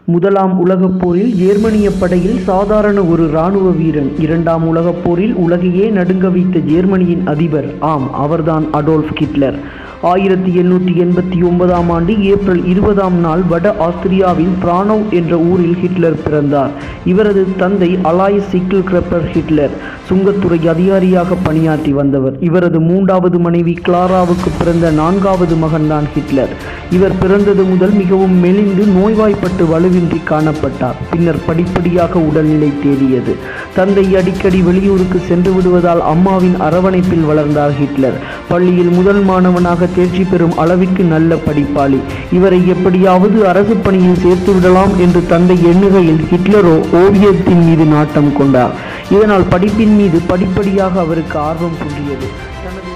முதலாம் உலகப் போரில் ஜேர்மனிய படையில் சாதாரண ஒரு இராணுவ வீரன் இரண்டாம் உலகப் போரில் உலகையே நடுங்க வைத்த ஜேர்மனியின் அதிபர் ஆம் அவர்தான் அடோல்ஃப் ஹிட்லர் ஆயிரத்தி எண்ணூற்றி எண்பத்தி ஒன்பதாம் ஆண்டு ஏப்ரல் இருபதாம் நாள் வட ஆஸ்திரியாவின் பிரானோவ் என்ற ஊரில் ஹிட்லர் பிறந்தார் இவரது தந்தை அலாய்ஸ் சிக்கிள் கிரெப்பர் ஹிட்லர் சுங்கத்துறை அதிகாரியாக பணியாற்றி வந்தவர் இவரது மூன்றாவது மனைவி கிளாராவுக்கு பிறந்த நான்காவது மகன்தான் ஹிட்லர் இவர் பிறந்தது முதல் மிகவும் மெலிந்து நோய்வாய்ப்பட்டு வலுவின்றி காணப்பட்டார் பின்னர் படிப்படியாக உடல்நிலை தேடியது தந்தை அடிக்கடி வெளியூருக்கு சென்று விடுவதால் அம்மாவின் அரவணைப்பில் வளர்ந்தார் ஹிட்லர் பள்ளியில் முதல் மாணவனாக தேர்ச்சி பெறும் அளவிற்கு நல்ல படிப்பாளி இவரை எப்படியாவது அரசு பணியில் சேர்த்து விடலாம் என்று தந்தை எண்ணுகையில் ஹிட்லரோ ஓவியத்தின் மீது நாட்டம் கொண்டார் இதனால் படிப்பின் மீது படிப்படியாக அவருக்கு ஆர்வம் தூண்டியது தனது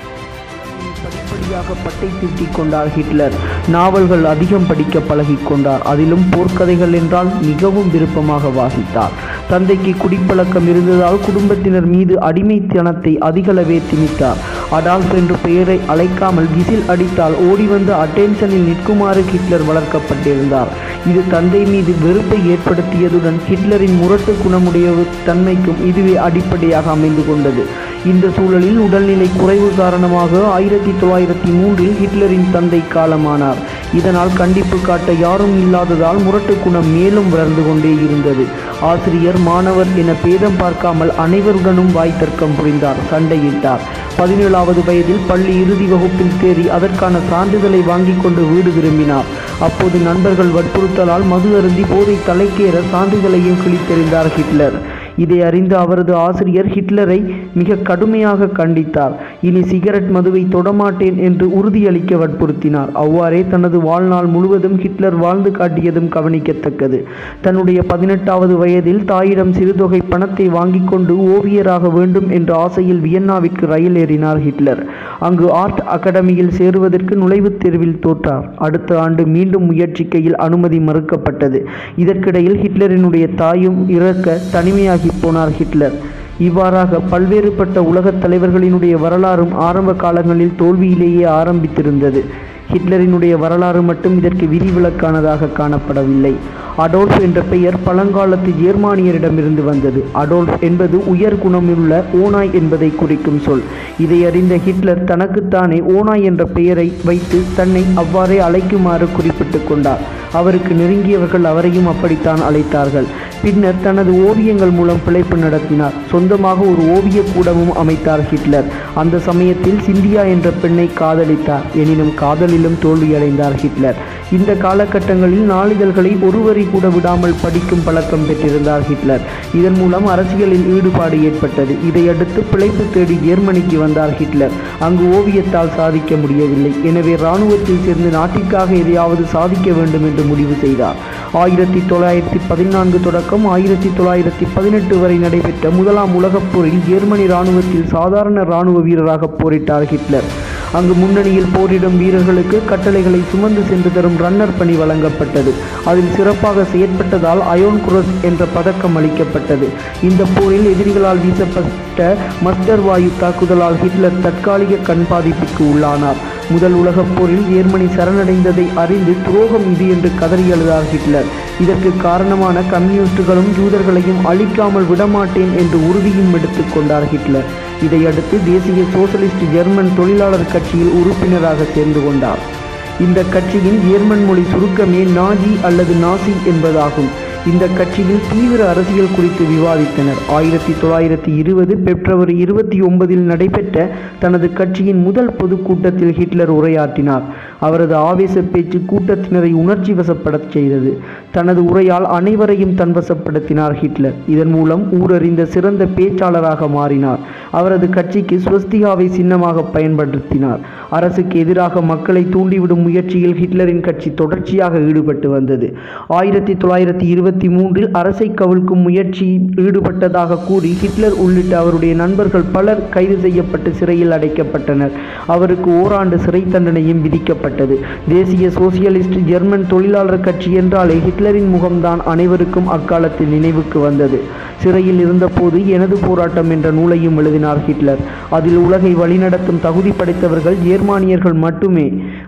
படிப்படியாக பட்டை தீட்டிக் கொண்டார் ஹிட்லர் நாவல்கள் அதிகம் படிக்க பழகிக் கொண்டார் அதிலும் போர்க்கதைகள் என்றால் மிகவும் விருப்பமாக வாசித்தார் தந்தைக்கு குடிப்பழக்கம் இருந்ததால் குடும்பத்தினர் மீது அடிமைத்தனத்தை அதிகளவே திணித்தார் அடால்ஃப் என்ற பெயரை அழைக்காமல் விசில் அடித்தால் ஓடி வந்து அட்டென்ஷனில் நிற்குமாறு ஹிட்லர் வளர்க்கப்பட்டிருந்தார் இது தந்தை மீது வெறுப்பை ஏற்படுத்தியதுடன் ஹிட்லரின் முரட்டு குணமுடைய தன்மைக்கும் இதுவே அடிப்படையாக அமைந்து கொண்டது இந்த சூழலில் உடல்நிலை குறைவு காரணமாக ஆயிரத்தி தொள்ளாயிரத்தி மூன்றில் ஹிட்லரின் தந்தை காலமானார் இதனால் கண்டிப்பு காட்ட யாரும் இல்லாததால் முரட்டு குணம் மேலும் வளர்ந்து கொண்டே இருந்தது ஆசிரியர் மாணவர் என பேதம் பார்க்காமல் அனைவருடனும் வாய் தர்க்கம் புரிந்தார் சண்டையிட்டார் பதினேழாவது வயதில் பள்ளி இறுதி வகுப்பில் தேறி அதற்கான சான்றிதழை வாங்கிக் கொண்டு வீடு திரும்பினார் அப்போது நண்பர்கள் வற்புறுத்தலால் மது அருந்தி போதை தலைக்கேற சான்றிதழையும் கிழித்தெறிந்தார் ஹிட்லர் இதை அறிந்த அவரது ஆசிரியர் ஹிட்லரை மிக கடுமையாக கண்டித்தார் இனி சிகரெட் மதுவை தொடமாட்டேன் என்று உறுதியளிக்க வற்புறுத்தினார் அவ்வாறே தனது வாழ்நாள் முழுவதும் ஹிட்லர் வாழ்ந்து காட்டியதும் கவனிக்கத்தக்கது தன்னுடைய பதினெட்டாவது வயதில் தாயிடம் சிறுதொகை பணத்தை வாங்கிக் கொண்டு ஓவியராக வேண்டும் என்ற ஆசையில் வியன்னாவிற்கு ரயில் ஏறினார் ஹிட்லர் அங்கு ஆர்ட் அகாடமியில் சேருவதற்கு நுழைவுத் தேர்வில் தோற்றார் அடுத்த ஆண்டு மீண்டும் முயற்சிக்கையில் அனுமதி மறுக்கப்பட்டது இதற்கிடையில் ஹிட்லரினுடைய தாயும் இறக்க தனிமையாகி போனார் ஹிட்லர் இவ்வாறாக பல்வேறுபட்ட உலகத் தலைவர்களினுடைய வரலாறும் ஆரம்ப காலங்களில் தோல்வியிலேயே ஆரம்பித்திருந்தது ஹிட்லரினுடைய வரலாறு மட்டும் இதற்கு விதிவிலக்கானதாக காணப்படவில்லை அடோல்ஃப் என்ற பெயர் பழங்காலத்து ஜெர்மானியரிடமிருந்து வந்தது அடோல்ஃப் என்பது உயர் குணமுள்ள ஓனாய் என்பதை குறிக்கும் சொல் இதை அறிந்த ஹிட்லர் தனக்குத்தானே ஓனாய் என்ற பெயரை வைத்து தன்னை அவ்வாறே அழைக்குமாறு குறிப்பிட்டு கொண்டார் அவருக்கு நெருங்கியவர்கள் அவரையும் அப்படித்தான் அழைத்தார்கள் பின்னர் தனது ஓவியங்கள் மூலம் பிழைப்பு நடத்தினார் சொந்தமாக ஒரு ஓவிய கூடமும் அமைத்தார் ஹிட்லர் அந்த சமயத்தில் சிந்தியா என்ற பெண்ணை காதலித்தார் எனினும் காதலிலும் தோல்வியடைந்தார் ஹிட்லர் இந்த காலகட்டங்களில் நாளிதழ்களை ஒரு வரி கூட விடாமல் படிக்கும் பழக்கம் பெற்றிருந்தார் ஹிட்லர் இதன் மூலம் அரசியலில் ஈடுபாடு ஏற்பட்டது இதையடுத்து பிழைப்பு தேடி ஜெர்மனிக்கு வந்தார் ஹிட்லர் அங்கு ஓவியத்தால் சாதிக்க முடியவில்லை எனவே இராணுவத்தில் சேர்ந்து நாட்டிற்காக எதையாவது சாதிக்க வேண்டும் என்று முடிவு செய்தார் ஆயிரத்தி தொள்ளாயிரத்தி பதினான்கு தொடக்கம் ஆயிரத்தி தொள்ளாயிரத்தி பதினெட்டு வரை நடைபெற்ற முதலாம் உலகப் போரில் ஜெர்மனி இராணுவத்தில் சாதாரண இராணுவ வீரராக போரிட்டார் ஹிட்லர் அங்கு முன்னணியில் போரிடும் வீரர்களுக்கு கட்டளைகளை சுமந்து சென்று தரும் ரன்னர் பணி வழங்கப்பட்டது அதில் சிறப்பாக செயற்பட்டதால் அயோன் குரோஸ் என்ற பதக்கம் அளிக்கப்பட்டது இந்த போரில் எதிரிகளால் வீசப்பட்ட மஸ்டர் வாயு தாக்குதலால் ஹிட்லர் தற்காலிக கண் பாதிப்புக்கு உள்ளானார் முதல் உலகப் போரில் ஜெர்மனி சரணடைந்ததை அறிந்து துரோகம் இது என்று கதறி அழுதார் ஹிட்லர் இதற்கு காரணமான கம்யூனிஸ்டுகளும் ஜூதர்களையும் அழிக்காமல் விடமாட்டேன் என்று உறுதியும் எடுத்துக் கொண்டார் ஹிட்லர் இதையடுத்து தேசிய சோசலிஸ்ட் ஜெர்மன் தொழிலாளர் கட்சியில் உறுப்பினராக சேர்ந்து கொண்டார் இந்த கட்சியின் ஜெர்மன் மொழி சுருக்கமே நாஜி அல்லது நாசி என்பதாகும் இந்த கட்சியில் தீவிர அரசியல் குறித்து விவாதித்தனர் ஆயிரத்தி தொள்ளாயிரத்தி இருபது பிப்ரவரி இருபத்தி ஒன்பதில் நடைபெற்ற தனது கட்சியின் முதல் பொதுக்கூட்டத்தில் ஹிட்லர் உரையாற்றினார் அவரது ஆவேச பேச்சு கூட்டத்தினரை உணர்ச்சி வசப்படச் செய்தது தனது உரையால் அனைவரையும் தன்வசப்படுத்தினார் ஹிட்லர் இதன் மூலம் ஊரறிந்த சிறந்த பேச்சாளராக மாறினார் அவரது கட்சிக்கு ஸ்வஸ்திகாவை சின்னமாக பயன்படுத்தினார் அரசுக்கு எதிராக மக்களை தூண்டிவிடும் முயற்சியில் ஹிட்லரின் கட்சி தொடர்ச்சியாக ஈடுபட்டு வந்தது ஆயிரத்தி தொள்ளாயிரத்தி இருபத்தி மூன்றில் அரசை கவிழ்க்கும் முயற்சியில் ஈடுபட்டதாக கூறி ஹிட்லர் உள்ளிட்ட அவருடைய நண்பர்கள் பலர் கைது செய்யப்பட்டு சிறையில் அடைக்கப்பட்டனர் அவருக்கு ஓராண்டு சிறை தண்டனையும் விதிக்கப்பட்டது தேசிய சோசியலிஸ்ட் ஜெர்மன் தொழிலாளர் கட்சி என்றாலே ஹிட்லரின் முகம்தான் அனைவருக்கும் அக்காலத்தில் நினைவுக்கு வந்தது சிறையில் இருந்தபோது எனது போராட்டம் என்ற நூலையும் எழுதினார் ஹிட்லர் அதில் உலகை வழிநடத்தும் தகுதி படைத்தவர்கள் ஜெர்மானியர்கள் மட்டுமே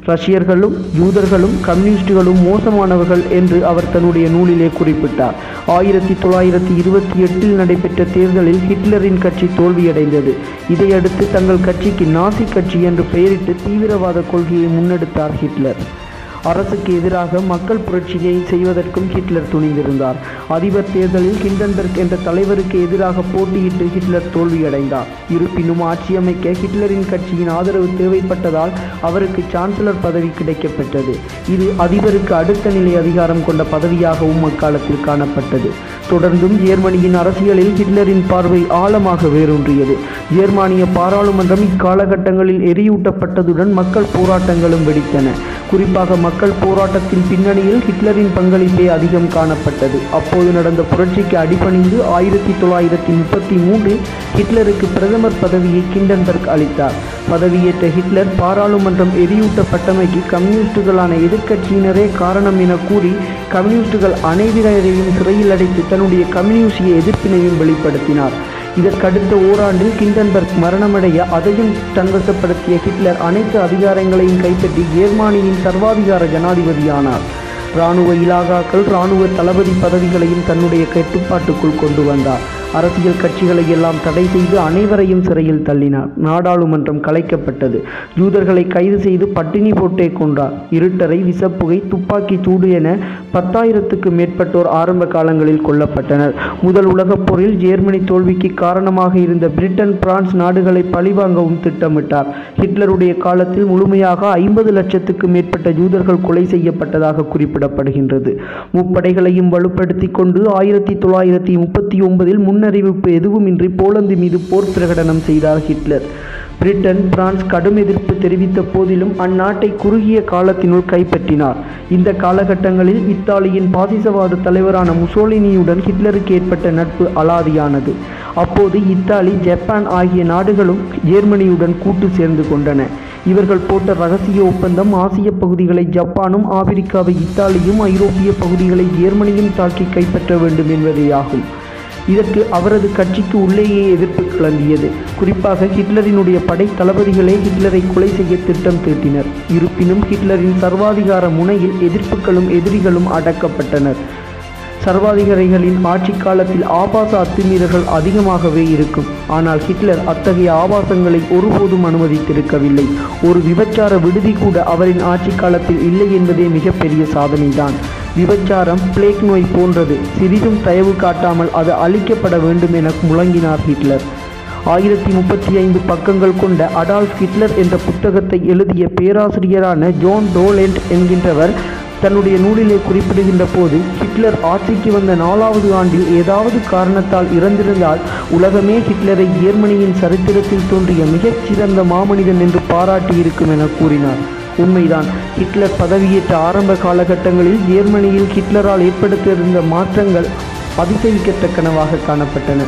ரஷ்யர்களும் யூதர்களும் கம்யூனிஸ்டுகளும் மோசமானவர்கள் என்று அவர் தன்னுடைய நூலிலே குறிப்பிட்டார் ஆயிரத்தி தொள்ளாயிரத்தி இருபத்தி எட்டில் நடைபெற்ற தேர்தலில் ஹிட்லரின் கட்சி தோல்வியடைந்தது இதையடுத்து தங்கள் கட்சிக்கு நாசி கட்சி என்று பெயரிட்டு தீவிரவாத கொள்கையை முன்னெடுத்தார் ஹிட்லர் அரசுக்கு எதிராக மக்கள் புரட்சியை செய்வதற்கும் ஹிட்லர் துணிந்திருந்தார் அதிபர் தேர்தலில் ஹிண்டன்பெர்க் என்ற தலைவருக்கு எதிராக போட்டியிட்டு ஹிட்லர் தோல்வியடைந்தார் இருப்பினும் ஆட்சியமைக்க ஹிட்லரின் கட்சியின் ஆதரவு தேவைப்பட்டதால் அவருக்கு சான்சலர் பதவி கிடைக்கப்பெற்றது இது அதிபருக்கு அடுத்த நிலை அதிகாரம் கொண்ட பதவியாகவும் அக்காலத்தில் காணப்பட்டது தொடர்ந்தும் ஜேர்மனியின் அரசியலில் ஹிட்லரின் பார்வை ஆழமாக வேரூன்றியது ஜேர்மானிய பாராளுமன்றம் இக்காலகட்டங்களில் எரியூட்டப்பட்டதுடன் மக்கள் போராட்டங்களும் வெடித்தன குறிப்பாக மக்கள் போராட்டத்தின் பின்னணியில் ஹிட்லரின் பங்களிப்பே அதிகம் காணப்பட்டது அப்போது நடந்த புரட்சிக்கு அடிபணிந்து ஆயிரத்தி தொள்ளாயிரத்தி முப்பத்தி மூன்றில் ஹிட்லருக்கு பிரதமர் பதவியை கிண்டன்பெர்க் அளித்தார் பதவியேற்ற ஹிட்லர் பாராளுமன்றம் எரியூட்டப்பட்டமைக்கு கம்யூனிஸ்டுகளான எதிர்க்கட்சியினரே காரணம் என கூறி கம்யூனிஸ்டுகள் அனைவரையும் சிறையில் அடைத்து தன்னுடைய கம்யூனிஸ்டிய எதிர்ப்பினையும் வெளிப்படுத்தினார் இதற்கடுத்த ஓராண்டில் கிண்டன்பெர்க் மரணமடைய அதையும் தன்வசப்படுத்திய ஹிட்லர் அனைத்து அதிகாரங்களையும் கைப்பற்றி ஜெர்மானியின் சர்வாதிகார ஜனாதிபதியானார் இராணுவ இலாகாக்கள் இராணுவ தளபதி பதவிகளையும் தன்னுடைய கட்டுப்பாட்டுக்குள் கொண்டு வந்தார் அரசியல் கட்சிகளை எல்லாம் தடை செய்து அனைவரையும் சிறையில் தள்ளினார் நாடாளுமன்றம் கலைக்கப்பட்டது யூதர்களை கைது செய்து பட்டினி போட்டே கொண்டார் இருட்டரை விசப்புகை துப்பாக்கி சூடு என பத்தாயிரத்துக்கு மேற்பட்டோர் ஆரம்ப காலங்களில் கொல்லப்பட்டனர் முதல் உலகப் போரில் ஜெர்மனி தோல்விக்கு காரணமாக இருந்த பிரிட்டன் பிரான்ஸ் நாடுகளை பழிவாங்கவும் திட்டமிட்டார் ஹிட்லருடைய காலத்தில் முழுமையாக ஐம்பது லட்சத்துக்கு மேற்பட்ட யூதர்கள் கொலை செய்யப்பட்டதாக குறிப்பிடப்படுகின்றது முப்படைகளையும் வலுப்படுத்தி கொண்டு ஆயிரத்தி தொள்ளாயிரத்தி முப்பத்தி ஒன்பதில் முன்னறிவிப்பு எதுவுமின்றி போலந்து மீது போர் பிரகடனம் செய்தார் ஹிட்லர் பிரிட்டன் பிரான்ஸ் கடும் எதிர்ப்பு தெரிவித்த போதிலும் அந்நாட்டை குறுகிய காலத்தினுள் கைப்பற்றினார் இந்த காலகட்டங்களில் இத்தாலியின் பாசிசவாத தலைவரான முசோலினியுடன் ஹிட்லருக்கு ஏற்பட்ட நட்பு அலாதியானது அப்போது இத்தாலி ஜப்பான் ஆகிய நாடுகளும் ஜெர்மனியுடன் கூட்டு சேர்ந்து கொண்டன இவர்கள் போட்ட ரகசிய ஒப்பந்தம் ஆசிய பகுதிகளை ஜப்பானும் ஆப்பிரிக்காவை இத்தாலியும் ஐரோப்பிய பகுதிகளை ஜெர்மனியும் தாக்கி கைப்பற்ற வேண்டும் என்பதேயாகும் இதற்கு அவரது கட்சிக்கு உள்ளேயே எதிர்ப்பு கிளம்பியது குறிப்பாக ஹிட்லரினுடைய படை தளபதிகளே ஹிட்லரை கொலை செய்ய திட்டம் தீட்டினர் இருப்பினும் ஹிட்லரின் சர்வாதிகார முனையில் எதிர்ப்புகளும் எதிரிகளும் அடக்கப்பட்டனர் சர்வாதிகாரிகளின் ஆட்சி காலத்தில் ஆபாச அத்துமீறல்கள் அதிகமாகவே இருக்கும் ஆனால் ஹிட்லர் அத்தகைய ஆபாசங்களை ஒருபோதும் அனுமதித்திருக்கவில்லை ஒரு விபச்சார விடுதி கூட அவரின் ஆட்சி காலத்தில் இல்லை என்பதே மிகப்பெரிய சாதனைதான் விபச்சாரம் பிளேக் நோய் போன்றது சிறிதும் தயவு காட்டாமல் அது அழிக்கப்பட வேண்டும் என முழங்கினார் ஹிட்லர் ஆயிரத்தி முப்பத்தி ஐந்து பக்கங்கள் கொண்ட அடால்ஃப் ஹிட்லர் என்ற புத்தகத்தை எழுதிய பேராசிரியரான ஜோன் டோலெண்ட் என்கின்றவர் தன்னுடைய நூலிலே குறிப்பிடுகின்ற போது ஹிட்லர் ஆட்சிக்கு வந்த நாலாவது ஆண்டில் ஏதாவது காரணத்தால் இறந்திருந்தால் உலகமே ஹிட்லரை ஜெர்மனியின் சரித்திரத்தில் தோன்றிய மிகச்சிறந்த மாமனிதன் என்று பாராட்டியிருக்கும் என கூறினார் உண்மைதான் ஹிட்லர் பதவியேற்ற ஆரம்ப காலகட்டங்களில் ஜெர்மனியில் ஹிட்லரால் ஏற்படுத்தியிருந்த மாற்றங்கள் அதிசயிக்கத்தக்கனவாக காணப்பட்டன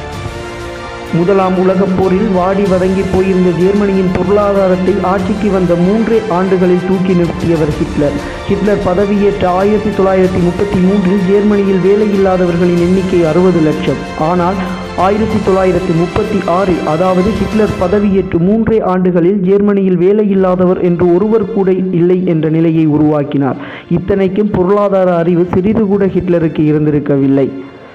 முதலாம் உலகப் போரில் வாடி வதங்கி போயிருந்த ஜெர்மனியின் பொருளாதாரத்தை ஆட்சிக்கு வந்த மூன்றே ஆண்டுகளில் தூக்கி நிறுத்தியவர் ஹிட்லர் ஹிட்லர் பதவியேற்ற ஆயிரத்தி தொள்ளாயிரத்தி முப்பத்தி மூன்றில் ஜெர்மனியில் வேலையில்லாதவர்களின் எண்ணிக்கை அறுபது லட்சம் ஆனால் ஆயிரத்தி தொள்ளாயிரத்தி முப்பத்தி ஆறில் அதாவது ஹிட்லர் பதவியேற்று மூன்றே ஆண்டுகளில் ஜெர்மனியில் வேலையில்லாதவர் என்று ஒருவர் கூட இல்லை என்ற நிலையை உருவாக்கினார் இத்தனைக்கும் பொருளாதார அறிவு சிறிது கூட ஹிட்லருக்கு இருந்திருக்கவில்லை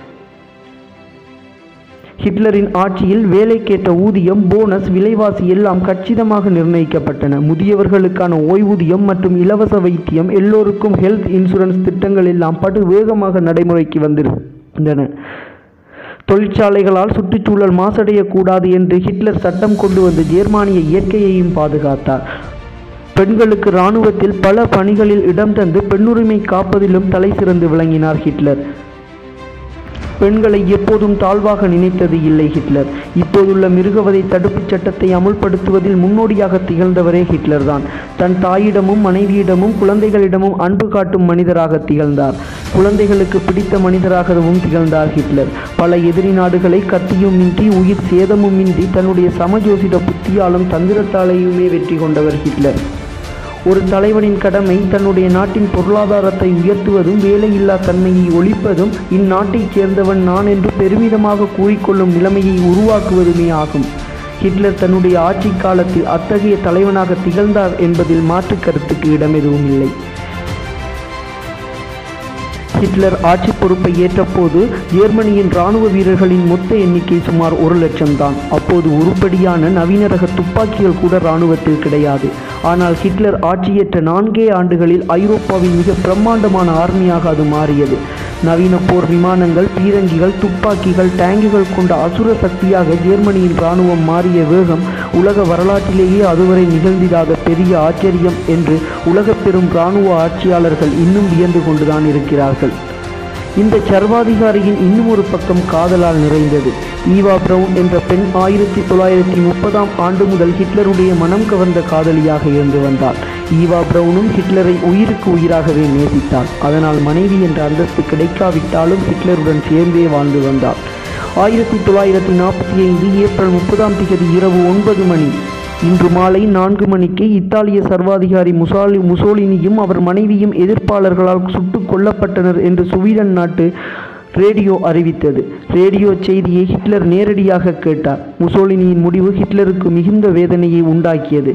ஹிட்லரின் ஆட்சியில் வேலைக்கேற்ற ஊதியம் போனஸ் விலைவாசி எல்லாம் கச்சிதமாக நிர்ணயிக்கப்பட்டன முதியவர்களுக்கான ஓய்வூதியம் மற்றும் இலவச வைத்தியம் எல்லோருக்கும் ஹெல்த் இன்சூரன்ஸ் திட்டங்கள் எல்லாம் படு வேகமாக நடைமுறைக்கு வந்திருந்தன தொழிற்சாலைகளால் சுற்றுச்சூழல் மாசடையக்கூடாது என்று ஹிட்லர் சட்டம் கொண்டு வந்து ஜெர்மானிய இயற்கையையும் பாதுகாத்தார் பெண்களுக்கு இராணுவத்தில் பல பணிகளில் இடம் தந்து பெண்ணுரிமை காப்பதிலும் தலை சிறந்து விளங்கினார் ஹிட்லர் பெண்களை எப்போதும் தாழ்வாக நினைத்தது இல்லை ஹிட்லர் இப்போதுள்ள மிருகவதை தடுப்புச் சட்டத்தை அமுல்படுத்துவதில் முன்னோடியாக திகழ்ந்தவரே ஹிட்லர் தான் தன் தாயிடமும் மனைவியிடமும் குழந்தைகளிடமும் அன்பு காட்டும் மனிதராக திகழ்ந்தார் குழந்தைகளுக்கு பிடித்த மனிதராகவும் திகழ்ந்தார் ஹிட்லர் பல எதிரி நாடுகளை கத்தியும் இன்றி உயிர் சேதமும் இன்றி தன்னுடைய சமஜோசிட புத்தியாலும் தந்திரத்தாலேயுமே வெற்றி கொண்டவர் ஹிட்லர் ஒரு தலைவனின் கடமை தன்னுடைய நாட்டின் பொருளாதாரத்தை உயர்த்துவதும் வேலையில்லா தன்மையை ஒழிப்பதும் இந்நாட்டைச் சேர்ந்தவன் நான் என்று பெருமிதமாக கூறிக்கொள்ளும் நிலைமையை உருவாக்குவதுமே ஆகும் ஹிட்லர் தன்னுடைய ஆட்சி காலத்தில் அத்தகைய தலைவனாக திகழ்ந்தார் என்பதில் மாற்று கருத்துக்கு இடம் எதுவும் இல்லை ஹிட்லர் ஆட்சி பொறுப்பை ஏற்றபோது ஜெர்மனியின் இராணுவ வீரர்களின் மொத்த எண்ணிக்கை சுமார் ஒரு லட்சம் தான் அப்போது உருப்படியான நவீன ரக துப்பாக்கிகள் கூட இராணுவத்தில் கிடையாது ஆனால் ஹிட்லர் ஆட்சியேற்ற நான்கே ஆண்டுகளில் ஐரோப்பாவின் மிக பிரம்மாண்டமான ஆர்மியாக அது மாறியது நவீன போர் விமானங்கள் பீரங்கிகள் துப்பாக்கிகள் டேங்குகள் கொண்ட அசுர சக்தியாக ஜெர்மனியின் இராணுவம் மாறிய வேகம் உலக வரலாற்றிலேயே அதுவரை நிகழ்ந்திடாத பெரிய ஆச்சரியம் என்று உலகப் பெரும் இராணுவ ஆட்சியாளர்கள் இன்னும் வியந்து கொண்டுதான் இருக்கிறார்கள் இந்த சர்வாதிகாரியின் இன்னும் ஒரு பக்கம் காதலால் நிறைந்தது ஈவா பிரவுன் என்ற பெண் ஆயிரத்தி தொள்ளாயிரத்தி முப்பதாம் ஆண்டு முதல் ஹிட்லருடைய மனம் கவர்ந்த காதலியாக இருந்து வந்தார் ஈவா பிரவுனும் ஹிட்லரை உயிருக்கு உயிராகவே நேசித்தார் அதனால் மனைவி என்ற அந்தஸ்து கிடைக்காவிட்டாலும் ஹிட்லருடன் சேர்ந்தே வாழ்ந்து வந்தார் ஆயிரத்தி தொள்ளாயிரத்தி நாற்பத்தி ஐந்து ஏப்ரல் முப்பதாம் தேதி இரவு ஒன்பது மணி இன்று மாலை நான்கு மணிக்கு இத்தாலிய சர்வாதிகாரி முசாலி முசோலினியும் அவர் மனைவியும் எதிர்ப்பாளர்களால் சுட்டுக் கொல்லப்பட்டனர் என்று சுவீடன் நாட்டு ரேடியோ அறிவித்தது ரேடியோ செய்தியை ஹிட்லர் நேரடியாக கேட்டார் முசோலினியின் முடிவு ஹிட்லருக்கு மிகுந்த வேதனையை உண்டாக்கியது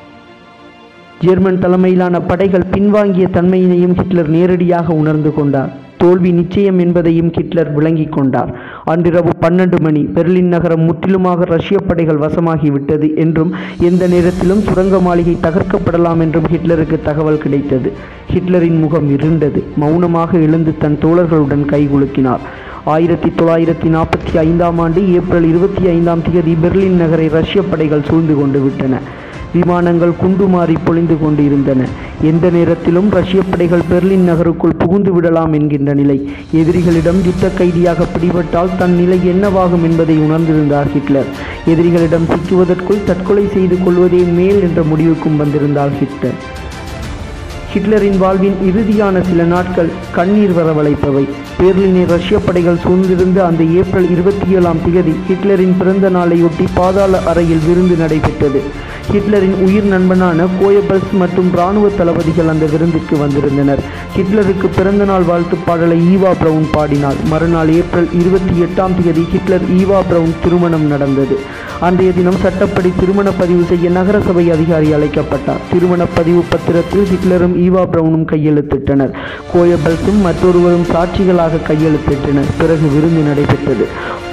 ஜெர்மன் தலைமையிலான படைகள் பின்வாங்கிய தன்மையினையும் ஹிட்லர் நேரடியாக உணர்ந்து கொண்டார் தோல்வி நிச்சயம் என்பதையும் ஹிட்லர் விளங்கிக் கொண்டார் அன்றிரவு பன்னெண்டு மணி பெர்லின் நகரம் முற்றிலுமாக ரஷ்ய படைகள் வசமாகிவிட்டது என்றும் எந்த நேரத்திலும் சுரங்க மாளிகை தகர்க்கப்படலாம் என்றும் ஹிட்லருக்கு தகவல் கிடைத்தது ஹிட்லரின் முகம் இருண்டது மௌனமாக எழுந்து தன் தோழர்களுடன் கைகுலுக்கினார் ஆயிரத்தி தொள்ளாயிரத்தி நாற்பத்தி ஐந்தாம் ஆண்டு ஏப்ரல் இருபத்தி ஐந்தாம் தேதி பெர்லின் நகரை ரஷ்ய படைகள் சூழ்ந்து கொண்டு விட்டன விமானங்கள் குண்டுமாறி பொழிந்து கொண்டிருந்தன எந்த நேரத்திலும் ரஷ்ய படைகள் பெர்லின் நகருக்குள் புகுந்து விடலாம் என்கின்ற நிலை எதிரிகளிடம் யுத்த கைதியாக பிடிபட்டால் தன் நிலை என்னவாகும் என்பதை உணர்ந்திருந்தார் ஹிட்லர் எதிரிகளிடம் சிக்குவதற்குள் தற்கொலை செய்து கொள்வதே மேல் என்ற முடிவுக்கும் வந்திருந்தார் ஹிட்லர் ஹிட்லரின் வாழ்வின் இறுதியான சில நாட்கள் கண்ணீர் வரவழைப்பவை பேர்லினை ரஷ்ய படைகள் சூழ்ந்திருந்த அந்த ஏப்ரல் இருபத்தி ஏழாம் திகதி ஹிட்லரின் பிறந்த நாளையொட்டி பாதாள அறையில் விருந்து நடைபெற்றது ஹிட்லரின் உயிர் நண்பனான கோயபல்ஸ் மற்றும் இராணுவ தளபதிகள் அந்த விருந்துக்கு வந்திருந்தனர் ஹிட்லருக்கு பிறந்த நாள் வாழ்த்து பாடலை ஈவா பிரவுன் பாடினாள் மறுநாள் ஏப்ரல் இருபத்தி எட்டாம் தேதி ஹிட்லர் ஈவா பிரவுன் திருமணம் நடந்தது அன்றைய தினம் சட்டப்படி திருமண பதிவு செய்ய நகரசபை அதிகாரி அழைக்கப்பட்டார் திருமண பதிவு பத்திரத்தில் ஹிட்லரும் ஈவா பிரவுனும் கையெழுத்திட்டனர் கோயபல்ஸும் மற்றொருவரும் சாட்சிகளாக கையெழுத்திட்டனர் பிறகு விருந்து நடைபெற்றது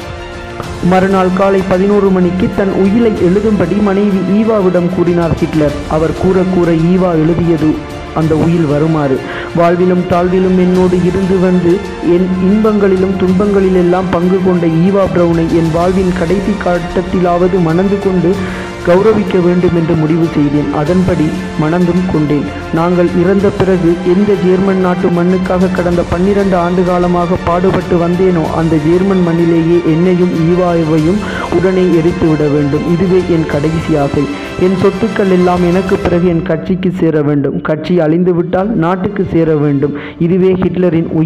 மறுநாள் காலை பதினோரு மணிக்கு தன் உயிலை எழுதும்படி மனைவி ஈவாவிடம் கூறினார் ஹிட்லர் அவர் கூற கூற ஈவா எழுதியது அந்த உயில் வருமாறு வாழ்விலும் தாழ்விலும் என்னோடு இருந்து வந்து என் இன்பங்களிலும் துன்பங்களிலெல்லாம் பங்கு கொண்ட ஈவா பிரவுனை என் வாழ்வின் கடைசி கட்டத்திலாவது மணந்து கொண்டு கௌரவிக்க வேண்டும் என்று முடிவு செய்தேன் அதன்படி மணந்தும் கொண்டேன் நாங்கள் இறந்த பிறகு எந்த ஜேர்மன் நாட்டு மண்ணுக்காக கடந்த பன்னிரண்டு ஆண்டு காலமாக பாடுபட்டு வந்தேனோ அந்த ஜேர்மன் மண்ணிலேயே என்னையும் ஈவாவையும் உடனே எரித்து விட வேண்டும் இதுவே என் கடைசி ஆசை என் சொத்துக்கள் எல்லாம் எனக்கு பிறகு என் கட்சிக்கு சேர வேண்டும் கட்சி அழிந்துவிட்டால் நாட்டுக்கு சேர வேண்டும் இதுவே ஹிட்லரின் உயிர்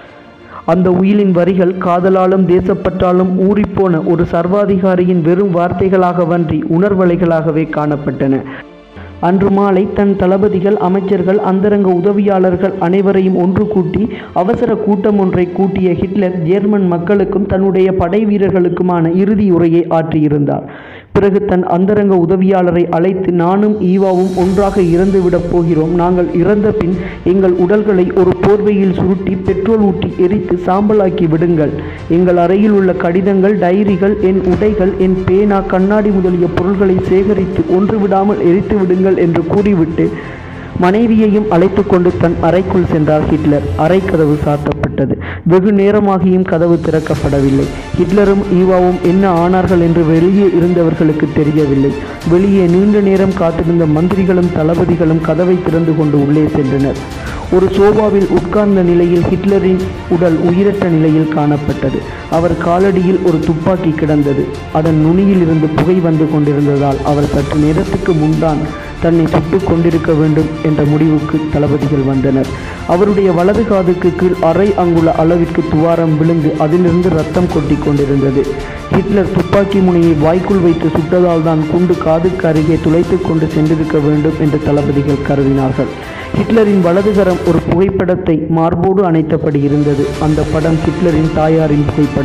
அந்த உயிலின் வரிகள் காதலாலும் தேசப்பற்றாலும் ஊறிப்போன ஒரு சர்வாதிகாரியின் வெறும் வார்த்தைகளாகவன்றி உணர்வலைகளாகவே காணப்பட்டன அன்று மாலை தன் தளபதிகள் அமைச்சர்கள் அந்தரங்க உதவியாளர்கள் அனைவரையும் ஒன்று கூட்டி அவசர கூட்டம் ஒன்றை கூட்டிய ஹிட்லர் ஜேர்மன் மக்களுக்கும் தன்னுடைய படை வீரர்களுக்குமான இறுதி உரையை ஆற்றியிருந்தார் பிறகு தன் அந்தரங்க உதவியாளரை அழைத்து நானும் ஈவாவும் ஒன்றாக இறந்துவிடப் போகிறோம் நாங்கள் இறந்த பின் எங்கள் உடல்களை ஒரு போர்வையில் சுருட்டி பெட்ரோல் ஊற்றி எரித்து சாம்பலாக்கி விடுங்கள் எங்கள் அறையில் உள்ள கடிதங்கள் டைரிகள் என் உடைகள் என் பேனா கண்ணாடி முதலிய பொருள்களை சேகரித்து ஒன்று விடாமல் எரித்து விடுங்கள் என்று கூறிவிட்டு மனைவியையும் அழைத்து கொண்டு தன் அறைக்குள் சென்றார் ஹிட்லர் அறை கதவு சாத்தப்பட்டது வெகு நேரமாகியும் கதவு திறக்கப்படவில்லை ஹிட்லரும் ஈவாவும் என்ன ஆனார்கள் என்று வெளியே இருந்தவர்களுக்கு தெரியவில்லை வெளியே நீண்ட நேரம் காத்திருந்த மந்திரிகளும் தளபதிகளும் கதவை திறந்து கொண்டு உள்ளே சென்றனர் ஒரு சோபாவில் உட்கார்ந்த நிலையில் ஹிட்லரின் உடல் உயிரற்ற நிலையில் காணப்பட்டது அவர் காலடியில் ஒரு துப்பாக்கி கிடந்தது அதன் நுனியில் இருந்து புகை வந்து கொண்டிருந்ததால் அவர் சற்று நேரத்துக்கு முன்தான் தன்னை சுட்டுக் கொண்டிருக்க வேண்டும் என்ற முடிவுக்கு தளபதிகள் வந்தனர் அவருடைய வலது காதுக்கு கீழ் அரை அங்குல அளவிற்கு துவாரம் விழுந்து அதிலிருந்து ரத்தம் கொட்டி கொண்டிருந்தது ஹிட்லர் துப்பாக்கி முனையை வாய்க்குள் வைத்து சுட்டதால் தான் குண்டு காதுக்கு அருகே துளைத்து கொண்டு சென்றிருக்க வேண்டும் என்று தளபதிகள் கருதினார்கள் ஹிட்லரின் வலதுகரம் ஒரு புகைப்படத்தை மார்போடு அணைத்தபடி இருந்தது அந்த படம் ஹிட்லரின் தாயாரின் புகைப்படம்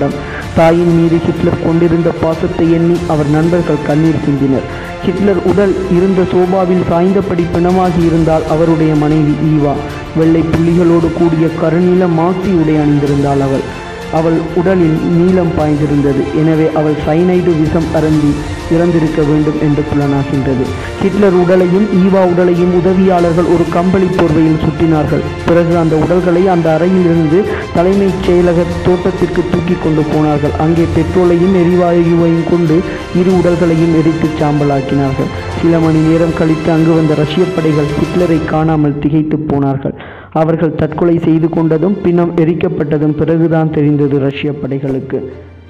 தாயின் மீது ஹிட்லர் கொண்டிருந்த பாசத்தை எண்ணி அவர் நண்பர்கள் கண்ணீர் சிந்தினர் ஹிட்லர் உடல் இருந்த சோபாவில் சாய்ந்தபடி பிணமாகி இருந்தால் அவருடைய மனைவி ஈவா வெள்ளை புள்ளிகளோடு கூடிய கருநில மாசி உடை அணிந்திருந்தாள் அவள் அவள் உடலில் நீலம் பாய்ந்திருந்தது எனவே அவள் சைனைடு விஷம் அருந்தி இறந்திருக்க வேண்டும் என்று புலனாகின்றது ஹிட்லர் உடலையும் ஈவா உடலையும் உதவியாளர்கள் ஒரு கம்பளி போர்வையில் சுட்டினார்கள் பிறகு அந்த உடல்களை அந்த அறையிலிருந்து தலைமைச் செயலக தோட்டத்திற்கு தூக்கி கொண்டு போனார்கள் அங்கே பெட்ரோலையும் எரிவாயுவையும் கொண்டு இரு உடல்களையும் எரித்து சாம்பலாக்கினார்கள் சில மணி நேரம் கழித்து அங்கு வந்த ரஷ்ய படைகள் ஹிட்லரை காணாமல் திகைத்து போனார்கள் அவர்கள் தற்கொலை செய்து கொண்டதும் பின்னம் எரிக்கப்பட்டதும் பிறகுதான் தெரிந்தது ரஷ்ய படைகளுக்கு